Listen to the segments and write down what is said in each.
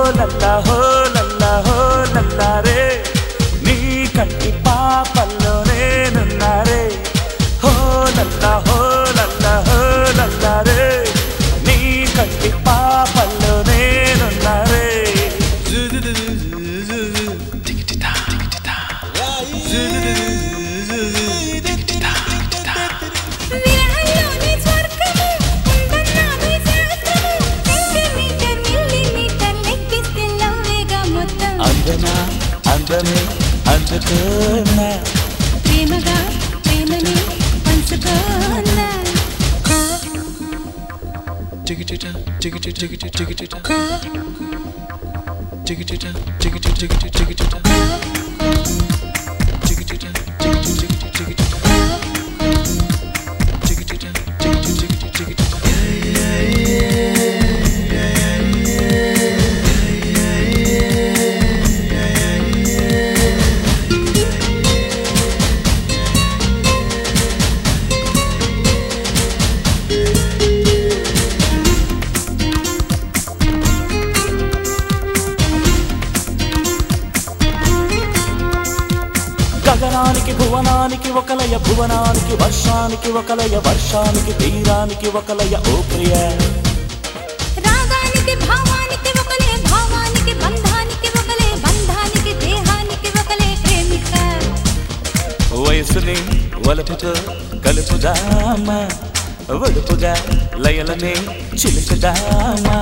లల్లా హో లల్లా హో లల్లా రే నీ కంటి పాపల్లో నేనున్నారే హో లల్లా హో లల్లా హో లల్లా రే నీ కంటి పాపల్లో నేనున్నారే విరహంలోని స్వర్గము ఉందన్నామే శాస్త్రము సెంటీమీటర్ మిల్లీమీటర్ లెక్కిస్తే లవ్వేగా మొత్తం అందనా అందమే అందుకున్నా ప్రేమగా ప్రేమని పంచుకోనా గగనానికి భువనానికి ఒకలయ భువనానికి వర్షానికి ఒకలయ వర్షానికి తీరానికి ఒకలయ ఓ ప్రియ రాగానికి భావానికి ఒకలే భావానికి బంధానికి ఒకలే బంధానికి దేహానికి ఒకలే ప్రేమిక వయసుని వలపుతో కలుపుదామా వడుపుగా లయలనే చిలుకుదామా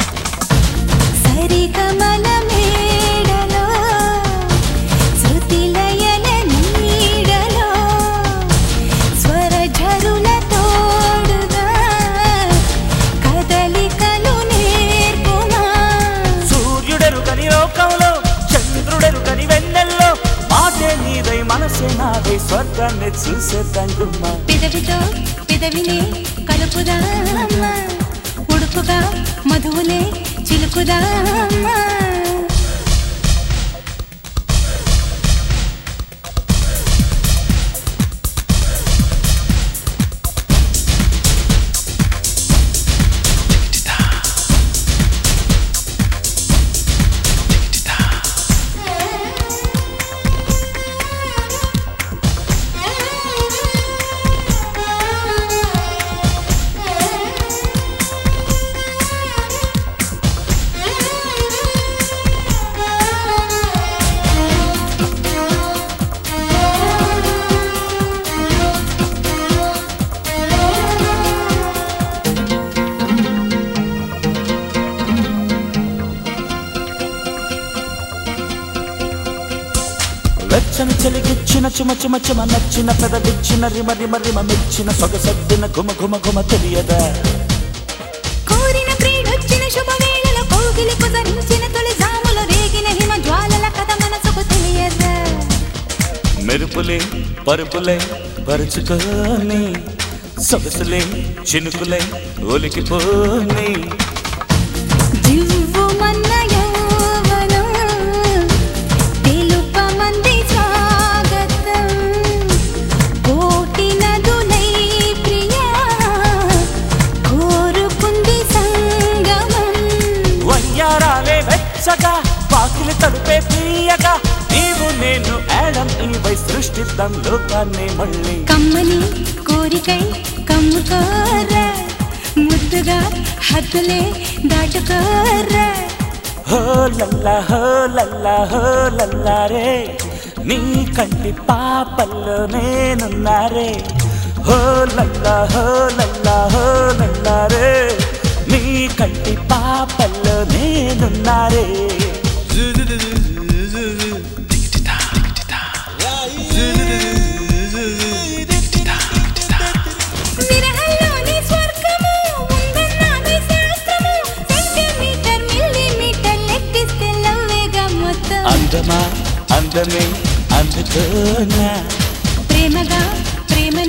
సరిగమల మేడలో శృతి లయల నీడలో స్వర ఝరుల తోడుగా కదలికలు నేర్పుమా సూర్యుడెరు కని లోకంలో చంద్రుడెరు కని వెన్నెల్లో మాటే నీదై మనసే నాదై స్వర్గాన్ని చూసే తంగుమ్మా పెదవితో పెదవిని కలుపుదామా ఉడుపుగా మధువులే చిలుకుదామా వెచ్చని చెలిగిచ్చిన చిమ చిమ చిమ నచ్చిన పెదవిచ్చిన రిమ రిమ రిమ మెచ్చిన సొగసద్దిన గుమ గుమ గుమ తెలియదా కోరిన ప్రియుడొచ్చిన శుభవేళలో కోగిలి కుసరించిన తొలి జాములో రేగిన హిమ జ్వాలల కథ మనసుకు తెలియదా మెరుపులే పరుపులే పరుచుకొని సొగసులే చినుకులే ఒలికిపోని దివ్వుమన్న యౌవనం తెలుపమంది స్వాగతం కోటి నదులై ప్రియా కోరుకుంది సంగమం వయ్యారాలే వెచ్చగా పాకిలి తడుపే తీయగా నీవు నేను ఏడం నీవై సృష్టిద్దాం లోకాన్ని మళ్ళీ కమ్మని కోరికై కమ్ముకోరా ముద్దుగా హద్దులే దాటుకోరా హో లల్లా హో లల్లా హో లల్లా రే నీ కంటి పాపల్లో నేనున్నారే హో లల్లా హో లల్లా హో లల్లా రే నీ కంటి పాపల్లో నేనున్నారే విరహంలోని స్వర్గము ఉందన్నామే శాస్త్రము సెంటీమీటర్ మిల్లీమీటర్ లెక్కిస్తే లవ్వేగా మొత్తం అందమా అందమే అందుకోనా ప్రేమగా ప్రేమ